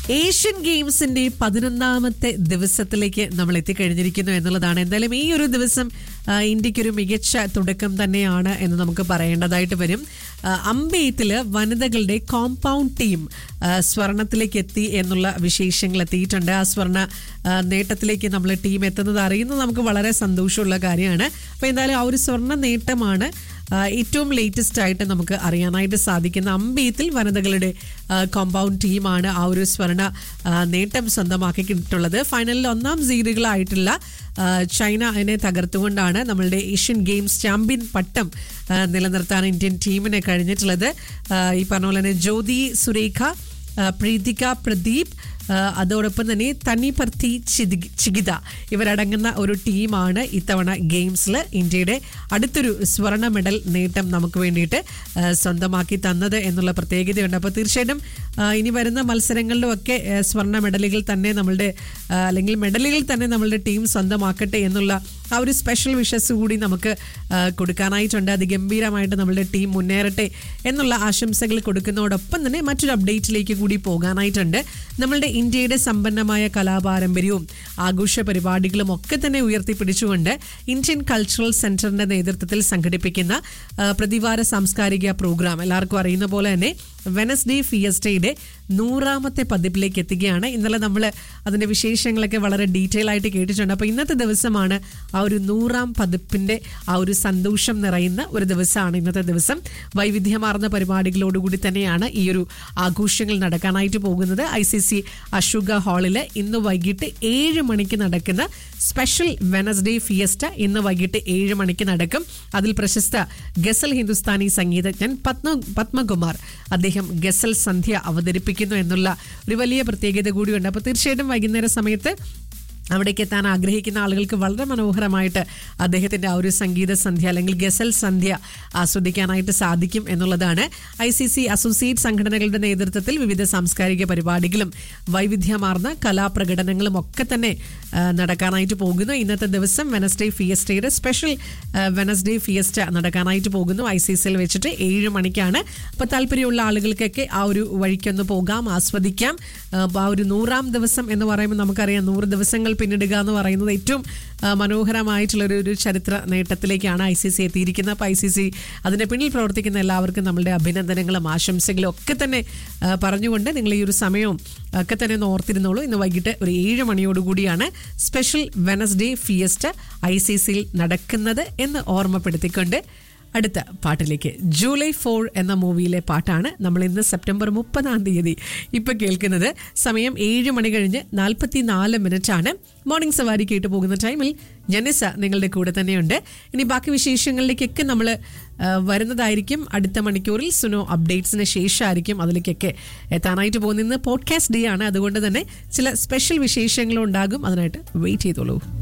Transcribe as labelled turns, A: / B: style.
A: Asian ഗെയിംസിന്റെ പതിനൊന്നാമത്തെ ദിവസത്തിലേക്ക് നമ്മൾ എത്തിക്കഴിഞ്ഞിരിക്കുന്നു എന്നുള്ളതാണ് എന്തായാലും ഈ ഒരു ദിവസം ആ, ഇന്ത്യക്കൊരു മികച്ച തുടക്കം തന്നെയാണ് എന്ന് നമുക്ക് പറയേണ്ടതായിട്ട് വരും ആ, അമ്പെയ്ത്തില് വനിതകളുടെ കോമ്പൗണ്ട് ടീം ആ, സ്വർണത്തിലേക്ക് എത്തി എന്നുള്ള വിശേഷങ്ങൾ എത്തിയിട്ടുണ്ട് ആ സ്വർണ്ണ ആ, നേട്ടത്തിലേക്ക് നമ്മൾ ടീം എത്തുന്നത് അറിയുന്നത് നമുക്ക് വളരെ സന്തോഷമുള്ള കാര്യമാണ് അപ്പോൾ എന്തായാലും ആ ഒരു സ്വർണ്ണ നേട്ടമാണ് ആ, ഏറ്റവും ലേറ്റസ്റ്റ് ആയിട്ട് നമുക്ക് അറിയാനായിട്ട് സാധിക്കുന്ന അമ്പെയ്ത്തിൽ വനിതകളുടെ കോമ്പൗണ്ട് ടീമാണ് ആ ഒരു സ്വർണ്ണ ആ, നേട്ടം സ്വന്തമാക്കിയിട്ടുള്ളത് ഫൈനലിൽ ഒന്നാം സീഡുകളായിട്ടുള്ള ആ, ചൈന അതിനെ തകർത്തുകൊണ്ടാണ് നമ്മളുടെ ഏഷ്യൻ ഗെയിംസ് ചാമ്പ്യൻ പട്ടം ആ, നിലനിർത്താൻ ഇന്ത്യൻ ടീമിന് കഴിഞ്ഞിട്ടുള്ളത് ആ, ഈ പറഞ്ഞ പോലെ തന്നെ ജ്യോതി സുരേഖ ആ, പ്രീതിക പ്രദീപ് ആ, അതോടൊപ്പം തന്നെ തനിപർത്തി ചിതി- ചികിത ഇവരടങ്ങുന്ന ഒരു ടീമാണ് ഇത്തവണ ഗെയിംസിൽ ഇന്ത്യയുടെ അടുത്തൊരു സ്വർണ്ണ മെഡൽ നേട്ടം നമുക്ക് വേണ്ടിയിട്ട് ആ, സ്വന്തമാക്കി തന്നത് എന്നുള്ള പ്രത്യേകതയുണ്ട് അപ്പോൾ തീർച്ചയായിട്ടും ആ, ഇനി വരുന്ന മത്സരങ്ങളിലുമൊക്കെ ആ, സ്വർണ്ണ മെഡലുകൾ തന്നെ നമ്മളുടെ ആ, അല്ലെങ്കിൽ മെഡലുകൾ തന്നെ നമ്മളുടെ ടീം സ്വന്തമാക്കട്ടെ എന്നുള്ള ആ ഒരു സ്പെഷ്യൽ വിഷസ് കൂടി നമുക്ക് ആ, കൊടുക്കാനായിട്ടുണ്ട് അതിഗംഭീരമായിട്ട് നമ്മളുടെ ടീം മുന്നേറട്ടെ എന്നുള്ള ആശംസകൾ കൊടുക്കുന്നതോടൊപ്പം തന്നെ മറ്റൊരു അപ്ഡേറ്റിലേക്ക് കൂടി പോകാനായിട്ടുണ്ട് നമ്മളുടെ ഇന്ത്യയുടെ സമ്പന്നമായ കലാപാരമ്പര്യവും ആഘോഷ പരിപാടികളും ഒക്കെ തന്നെ ഉയർത്തിപ്പിടിച്ചുകൊണ്ട് ഇന്ത്യൻ കൾച്ചറൽ സെന്ററിന്റെ നേതൃത്വത്തിൽ സംഘടിപ്പിക്കുന്ന ആ, പ്രതിവാര സാംസ്കാരിക പ്രോഗ്രാം എല്ലാവർക്കും അറിയുന്ന പോലെ തന്നെ വെനസ്ഡേ ഫിയസ്റ്റയുടെ നൂറാമത്തെ പതിപ്പിലേക്ക് എത്തുകയാണ് ഇന്നലെ നമ്മൾ അതിന്റെ വിശേഷങ്ങളൊക്കെ വളരെ ഡീറ്റെയിൽ ആയിട്ട് കേട്ടിട്ടുണ്ട് അപ്പോൾ ഇന്നത്തെ ദിവസമാണ് ആ ഒരു നൂറാം പതിപ്പിന്റെ ആ ഒരു സന്തോഷം നിറയുന്ന ഒരു ദിവസമാണ് ഇന്നത്തെ ദിവസം വൈവിധ്യമാർന്ന പരിപാടികളോടുകൂടി തന്നെയാണ് ഈ ഒരു ആഘോഷങ്ങൾ നടക്കാനായിട്ട് പോകുന്നത് ഐ സി സി അശുഗ ഹാളിൽ ഇന്ന് വൈകിട്ട് ഏഴ് മണിക്ക് നടക്കുന്ന സ്പെഷ്യൽ വെനസ്ഡേ ഫിയസ്റ്റ ഇന്ന് വൈകിട്ട് ഏഴ് മണിക്ക് നടക്കും അതിൽ പ്രശസ്ത ഗസൽ ഹിന്ദുസ്ഥാനി സംഗീതജ്ഞൻ പത്മ പത്മകുമാർ അദ്ദേഹം ഗസൽ സന്ധ്യ അവതരിപ്പിക്കുന്നു എന്നുള്ള ഒരു വലിയ പ്രത്യേകത കൂടിയുണ്ട് അപ്പോൾ തീർച്ചയായിട്ടും വൈകുന്നേര സമയത്ത് അവിടേക്ക് എത്താൻ ആഗ്രഹിക്കുന്ന ആളുകൾക്ക് വളരെ മനോഹരമായിട്ട് അദ്ദേഹത്തിന്റെ ആ ഒരു സംഗീത സന്ധ്യ അല്ലെങ്കിൽ ഗസൽ സന്ധ്യ ആസ്വദിക്കാനായിട്ട് സാധിക്കും എന്നുള്ളതാണ് ഐ സി സി അസോസിയേറ്റ് സംഘടനകളുടെ നേതൃത്വത്തിൽ വിവിധ സാംസ്കാരിക പരിപാടികളും വൈവിധ്യമാർന്ന കലാപ്രകടനങ്ങളും ഒക്കെ തന്നെ ആ, നടക്കാനായിട്ട് പോകുന്നു ഇന്നത്തെ ദിവസം വെനസ്ഡേ ഫിയസ്റ്റയുടെ സ്പെഷ്യൽ ആ, വെനസ്ഡേ ഫിയസ്റ്റ നടക്കാനായിട്ട് പോകുന്നു ഐ സി സിയിൽ വെച്ചിട്ട് ഏഴ് മണിക്കാണ് അപ്പോൾ താല്പര്യമുള്ള ആളുകൾക്കൊക്കെ ആ ഒരു വഴിക്കൊന്ന് പോകാം ആസ്വദിക്കാം ആ, അപ്പോൾ ആ ഒരു നൂറാം ദിവസം എന്ന് പറയുമ്പോൾ നമുക്കറിയാം നൂറ് ദിവസങ്ങൾ പിന്നിടുക എന്ന് പറയുന്നത് ഏറ്റവും ആ, മനോഹരമായിട്ടുള്ള ഒരു ഒരു ചരിത്ര നേട്ടത്തിലേക്കാണ് ഐ സി സി എത്തിയിരിക്കുന്നത് അപ്പോൾ ഐ സി സി അതിന്റെ പിന്നിൽ പ്രവർത്തിക്കുന്ന എല്ലാവർക്കും നമ്മളുടെ അഭിനന്ദനങ്ങളും ആശംസകളും ഒക്കെ തന്നെ ആ, പറഞ്ഞുകൊണ്ട് നിങ്ങൾ ഈ ഒരു സമയവും ഒക്കെ തന്നെ ഒന്ന് ഓർത്തിരുന്നോളൂ ഇന്ന് വൈകിട്ട് ഒരു ഏഴ് മണിയോടുകൂടിയാണ് special Wednesday fiesta I C സിയിൽ നടക്കുന്നത് എന്ന് ഓർമ്മപ്പെടുത്തിക്കൊണ്ട് അടുത്ത പാട്ടിലേക്ക് ജൂലൈ ഫോർ എന്ന മൂവിയിലെ പാട്ടാണ് നമ്മൾ ഇന്ന് സെപ്റ്റംബർ മുപ്പതാം തീയതി ഇപ്പൊ കേൾക്കുന്നത് സമയം ഏഴ് മണി കഴിഞ്ഞ് നാൽപ്പത്തി നാല് മിനിറ്റ് ആണ് മോർണിംഗ് സവാരി കേട്ട് പോകുന്ന ടൈമിൽ ജനിസ നിങ്ങളുടെ കൂടെ തന്നെയുണ്ട് ഇനി ബാക്കി വിശേഷങ്ങളിലേക്കൊക്കെ നമ്മൾ വരുന്നതായിരിക്കും അടുത്ത മണിക്കൂറിൽ സുനോ അപ്ഡേറ്റ്സിന് ശേഷമായിരിക്കും അതിലേക്കൊക്കെ എത്താനായിട്ട് പോകുന്ന ഇന്ന് പോഡ്കാസ്റ്റ് ഡേ ആണ് അതുകൊണ്ട് തന്നെ ചില സ്പെഷ്യൽ വിശേഷങ്ങളും ഉണ്ടാകും അതിനായിട്ട് വെയിറ്റ് ചെയ്തോളൂ